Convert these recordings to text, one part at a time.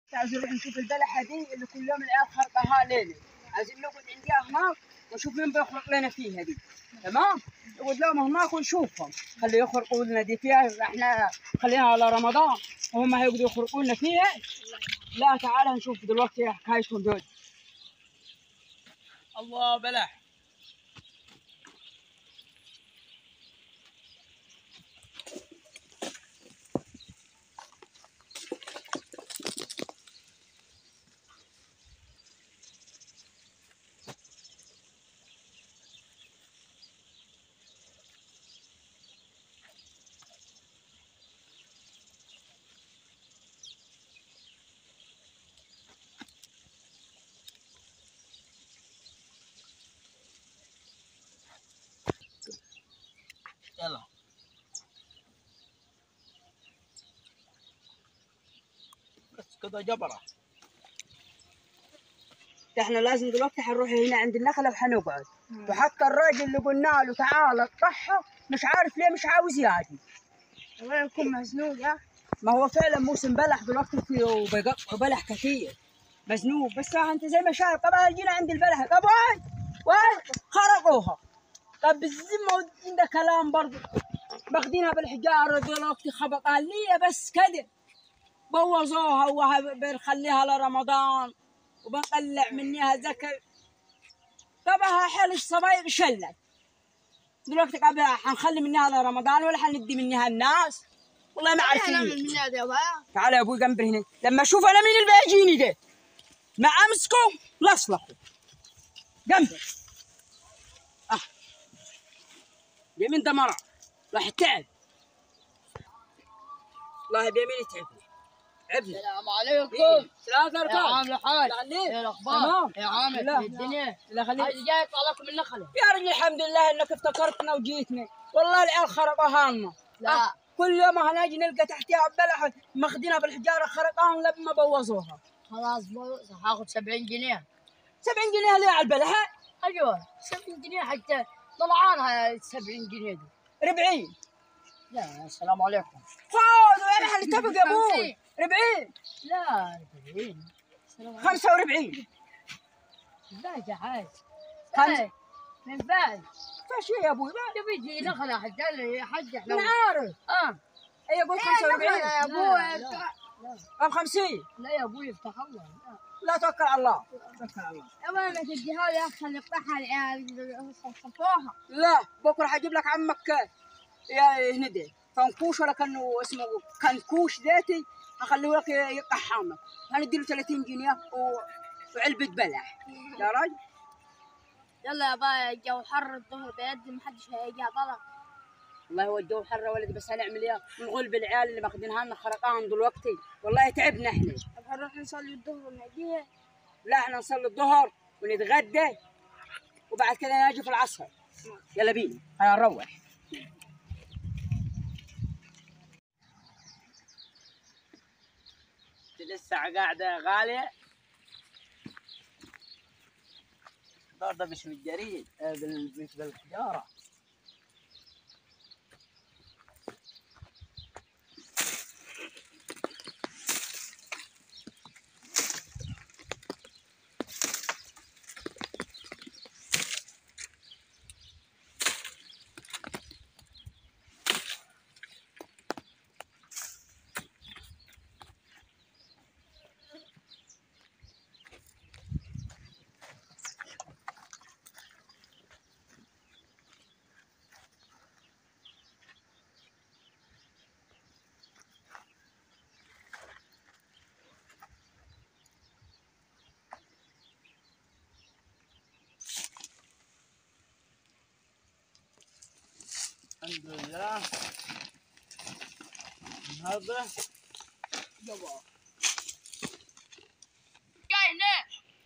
عايزين نروح نشوف البلحه دي اللي كل يوم العيال خرقها ليله عايزين نقعد عندها هناك ونشوف مين بيخرق لنا فيها دي تمام نقعد لهم هناك ونشوفهم خلي يخرقوا لنا دي فيها احنا خليها على رمضان وهم هيقعدوا يخرقوا لنا فيها لا تعال نشوف دلوقتي حكايتهم دول الله بلح يلا بس كذا جبرة احنا لازم دلوقتي حنروح هنا عند النخله وحنقعد وحتى الراجل اللي قلنا له تعال اقطعها مش عارف ليه مش عاوز يجي الله يكون مزنوق يا ما هو فعلا موسم بلح دلوقتي فيه وبيقطعوا بلح كثير مزنوق بس انت زي ما شايف طبعا جينا عند البلح طب واي واي خرقوها طب بالذمه ودين ده كلام برضه باخدينها بالحجاره دلوقتي خبطها ليه بس كده بوظوها وبنخليها لرمضان وبنقلع منها زكا طبعا حال الصبايغ شلت دلوقتي قبل حنخلي منها لرمضان ولا حندي منها الناس والله ما عارفين نعمل من هذا يا بايا تعال يا ابوي جنبي هنا لما اشوف انا مين اللي بيجيني ده ما امسكه لا اصلحه جنبي اه بيمين ده مرض راح تعب والله بيمين يتعبني عبني السلام عليكم ثلاثة يا أركان عامل الحاج عليك يا الاخبار تمام. يا عامل لا. الدنيا لا خليك هذه جاي يطلع لكم النخله يا رجل الحمد لله انك افتكرتنا وجيتني والله العيال خربوها لنا لا. آه، كل يوم هنجي نلقى تحتها بلح ماخذينها بالحجاره خرقان لما بوظوها خلاص بوز هاخذ 70 جنيه 70 جنيه ليه على البلحه ايوه 70 جنيه حتى طلعانها 70 جنيه دي 40 لا السلام عليكم خذ وين حنتفق يا ابوي خمسين. 40 لا 40 السلام 45 لا جهاز خمسة. ما ينفعش فاش يا ابوي ما تبي تجي نخله حتى يا حج احنا انا عارف اه اي اقول يا 45 ابوي لا لا طب 50 لا يا ابوي افتح الله لا لا توكل على الله توكل على الله يا ماما تديها لي اخ اللي يقطعها العيال صفوها لا بكره حجيب لك عمك يا هندي فنكوش ولا كانه اسمه كنكوش ذاتي هخليه لك يقطع حامك هنديله 30 جنيه و... وعلبة بلح يا راجل يلا يا بايا الجو حر الظهر بيد ما حدش هيجي طلع والله هو الجو حر يا ولدي بس هنعمل ايه نغل بالعيال اللي ماخذينها لنا خرقان دلوقتي والله تعبنا احنا طب هنروح نصلي الظهر ونجيها لا احنا نصلي الظهر ونتغدى وبعد كده نجي في العصر يلا بينا هيا نروح لسه قاعدة غالية برضه مش بالجريد آه، بال- مش بالحجارة الحمد لله النهارده جاي هنا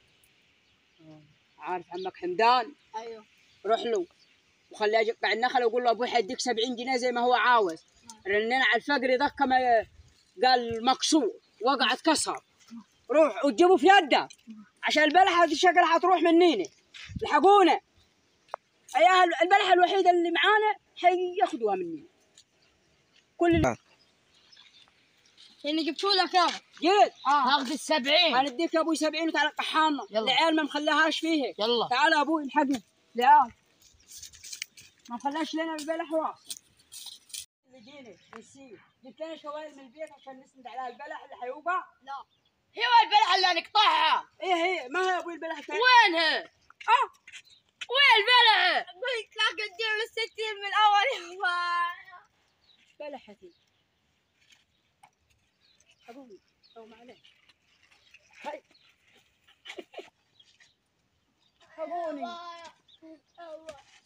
عارف عمك حمدان ايوه روح له وخليه يقطع النخله وقول له ابوي حيديك 70 جنيه زي ما هو عاوز رنينا على الفقر ذاك كما قال مكسور وقع اتكسر روح وتجيبه في يده عشان البلحه هذه الشكل حتروح منينا الحقونا اياها البلحه الوحيده اللي معانا حياخذوها مني كل اللي جبتوا لك يابا جيت هاخذ السبعين هنديك يا ابوي 70 وتعالى قحانا يلا. العيال ما مخليهاش فيه يلا تعال يا ابوي الحقني العيال ما خلاش لنا البلح واصل اللي جيني نسيه جبت لنا شوال من البيت عشان نسند على البلح اللي حيوقع لا هو البلحة اللي نقطعها ايه هي ما هي ابوي البلح تاني وينها؟ اه وين البلحة؟ قلت لك تجيب الستين من اول يابا بلحتي ابوي او معلش هاي ابوني الله